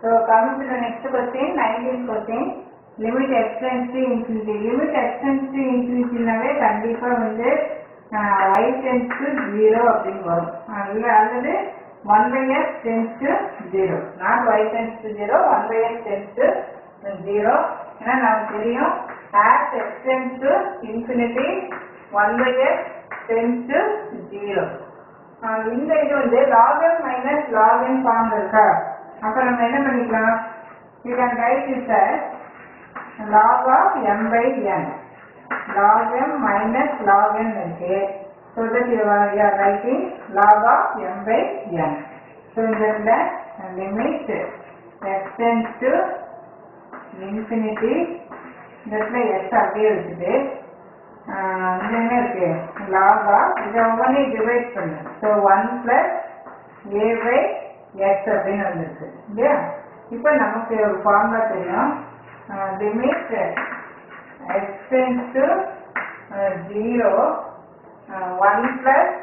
So coming to the next question, 19th question, limit x tends to infinity. Limit x tends to infinity நாவே கண்டிப்பா வந்து ஆஹ், y tends to 0 அப்படின்னு வரும் ஆஹ், இல்ல அல்லது 1 by x tends to 0. Not y tends to 0, 1 by x tends to 0. ஏன்னா நமக்கு தெரியும் as x tends to infinity, 1 by x tends to 0. ஆஹ் இந்த இது வந்து log n minus log n form இருக்கா அப்ப நம்ம என்ன பண்ணிக்கலாம் you can write this as log of m by n log m minus log n இருக்கு so that you are, you are writing log of m by n so இந்த இடத்துல limit x tends to infinity இந்த இடத்துல x அப்படியே இருக்குது ஆஹ் இது என்ன இருக்கு log of இதை ஒவ்வொன்றையும் டிவைட் பண்ணு so one plus A by X அப்படின்னு வந்திருக்கு இல்லையா இப்போ நமக்கு ஒரு ஃபார்முலா தெரியும் limit X tends to zero one plus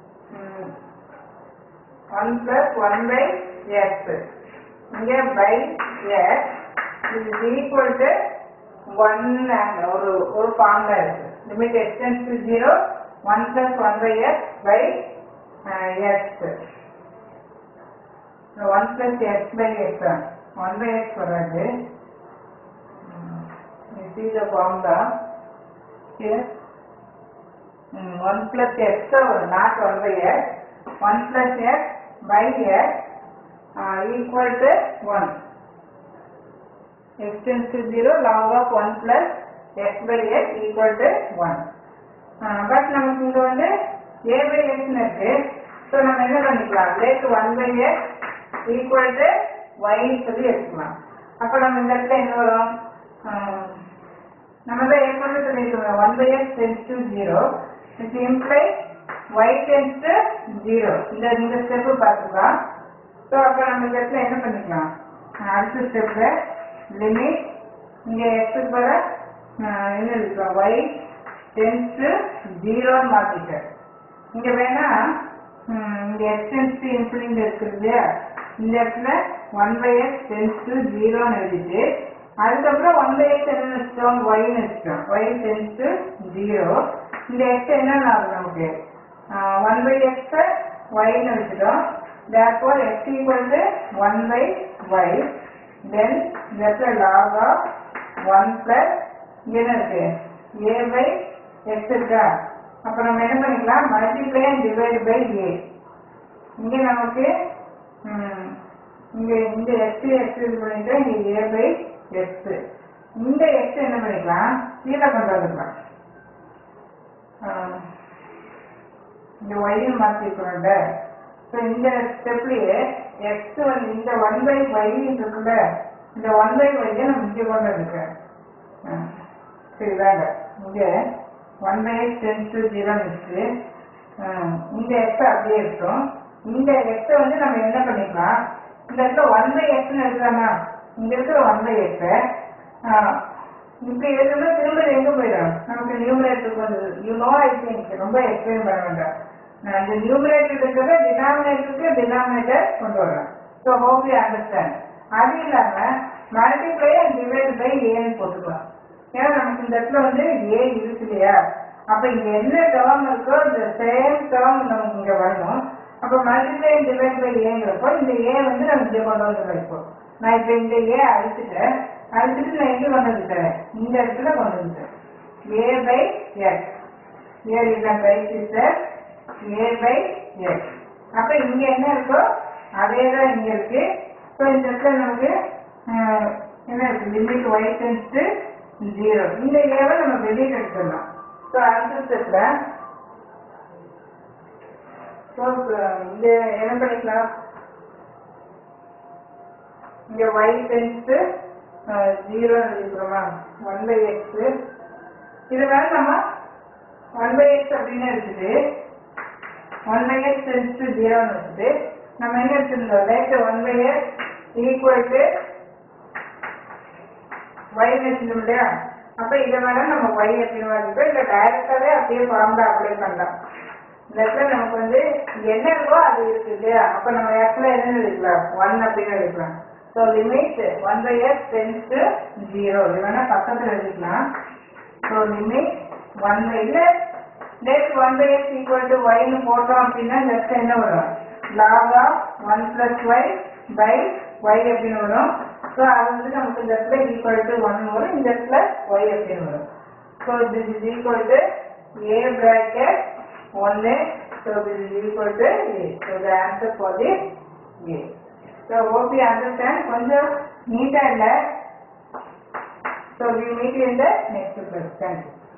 one plus one by X இங்கே பை எக்ஸ் இது ஈக்குவல் டு ஒன் ஒரு ஒரு ஃபார்முலா இருக்கு limit X tends to zero one plus one by X by X one plus X by X one by X வராது see the formula here one plus X வரும் not one by X one plus X by X equal to one x tends to 0 log of 1 plus x by x equal to 1 but நமக்கு இங்க வந்து a by x னு இருக்கு so நம்ம என்ன பண்ணிக்கலாம் let 1 by x equal to y ன்னு சொல்லி எடுத்துக்கலாம் அப்போ நம்ம இந்த இடத்துல என்ன வரும் ஆஹ், நம்ம தான் ஏற்கனவே சொல்லியிருக்கோம் 1 by x tends to 0 it implies y tends to 0 இந்த இந்த ஸ்டெப் பார்த்துக்கலாம் ஸோ அப்போ நம்ம இந்த இடத்துல என்ன பண்ணிக்கலாம் ஆஹ், அடுத்த ஸ்டெப்ல லிமிட் இங்கே எக்ஸுக்கு வர என்ன இருக்கு ஒய் டென்ஸ் டு ஜீரோன்னு மாற்றிட்டேன் இங்கே வேணா ம், இங்க எக்ஸ் டென்ஸ் டு இன்ஃபினிட் இருக்குது இல்லையா இந்த இடத்துல one by X tends to ஜீரோன்னு எழுதிட்டு அதுக்கப்புறம் ஒன் பை எக்ஸ் என்ன வச்சிட்டோம் ஒய்னு வச்சிட்டோம் ஒய் டென்ஸ் டு ஜீரோ இந்த எக்ஸ் என்னென்ன ஆகும் நமக்கு ஒன் பை எக்ஸ் ஒய்னு வச்சுட்டோம் therefore x equal to 1 by y then that's a log of 1 plus இங்க என்ன இருக்கு a by x இருக்கா அப்ப நம்ம என்ன பண்ணிக்கலாம் multiply and divide by a இங்க நமக்கு ம், இங்க இந்த x x இது பண்ணிட்டு இங்க a by x இந்த x என்ன பண்ணிக்கலாம் கீழே கொண்டு வந்துக்கலாம் ஆஹ், இந்த ஒய்னு மாற்றிருக்கணும்ல ஸோ இந்த ஸ்டெப்லயே எக்ஸ் வந்து இந்த ஒன் பை ஒய் இருக்குல்ல இந்த ஒன் பை ஒய்யை நம்ம இங்கே கொண்டு வந்துருக்கேன் சரி வேங்க இங்கே one by X tends to zero இருக்கு இந்த எக்ஸ் அப்படியே இருக்கும் இந்த எக்ஸை வந்து நம்ம என்ன பண்ணிக்கலாம் இந்த இடத்துல ஒன் பை எக்ஸ்னு எடுக்கலாமா இங்க இருக்கிற ஒன் பை எக்ஸை இப்படி எழுதுனா திரும்ப இது எங்க போயிடும் நமக்கு நியூமரேட்டருக்கு வந்தது யூ நோ ஐ திங்க் ரொம்ப எக்ஸ்பிளைன் பண்ண வேண்டாம் நான் இந்த நியூமரேட்டர் இருக்கிறத டினாமினேட்டருக்கு டினாமினேட்டர் கொண்டு வரேன் ஸோ ஹோப் யூ அண்டர்ஸ்டாண்ட் அது இல்லாம மல்டிப்ளை அண்ட் டிவைட் பை ஏன்னு போட்டுக்கலாம் ஏன்னா நமக்கு இந்த இடத்துல வந்து ஏ இருக்கு இல்லையா அப்ப இங்க என்ன டேர்ம் இருக்கோ இந்த சேம் டேர்ம் நமக்கு இங்க வரணும் அப்ப மல்டிப்ளை அண்ட் டிவைட் பை ஏங்கிறப்போ இந்த ஏ வந்து நம்ம இங்க கொண்டு வந்து வைப்போம் நான் இப்ப இந்த ஏ அழிச்சிட்டேன் அழிச்சிட்டு நான் எங்க கொண்டு வந்துட்டேன் இந்த இடத்துல கொண்டு வந்துட்டேன் ஏ பை எக்ஸ் ஏ இல்லை by sister A by X அப்ப இங்க என்ன இருக்கோ அதே தான் இங்க இருக்கு ஸோ இந்த இடத்துல நமக்கு ஆஹ், என்ன இருக்கு லிமிட் ஒய் டென்ஸ் ஜீரோ இந்த ஏவை நம்ம வெளியே எடுத்துடலாம் ஸோ அடுத்த ஸ்டெப்ல ஸோ இந்த என்ன பண்ணிக்கலாம் இங்க ஒய் டென்ஸ் ஜீரோ எழுதிக்கிறோமா ஒன் பை எக்ஸ் இது வேற நம்ம ஒன் பை எக்ஸ் அப்படின்னு எடுத்துட்டு one by X tends to ஜீரோன்னு வச்சுட்டு நம்ம என்ன எடுத்துருந்தோம் let one by X equal to Y வச்சிருந்தோம் இல்லையா அப்ப இதை வேணா நம்ம ஒய் அப்படின்னு வச்சுட்டோம் இல்லை டைரக்டாவே அப்படியே ஃபார்முலா அப்ளை பண்ணலாம் இந்த இடத்துல நமக்கு வந்து இங்க என்ன இருக்கோ அது இருக்கு இல்லையா அப்ப நம்ம ஆக்சுவலா என்ன எடுக்கலாம் ஒன் அப்படின்னு எடுக்கலாம் so limit one by X tends to zero இது வேணா பக்கத்தில் எழுதிக்கலாம் ஸோ லிமிட் ஒன் பை இல்லை that one by X equal to ஒய்னு போட்டோம் அப்படின்னா ஜஸ்ட் என்ன வரும் log of one plus Y by Y அப்படின்னு வரும் ஸோ அது வந்து நமக்கு இந்த இடத்துல ஈக்குவல் டு ஒன் வரும் இந்த இடத்துல ஒய் அப்படின்னு வரும் so this is equal to A bracket ஒன்று so this is equal to A so the answer for the A so hope understand கொஞ்சம் நீட்டாக இல்லை so we meet in the next class thank you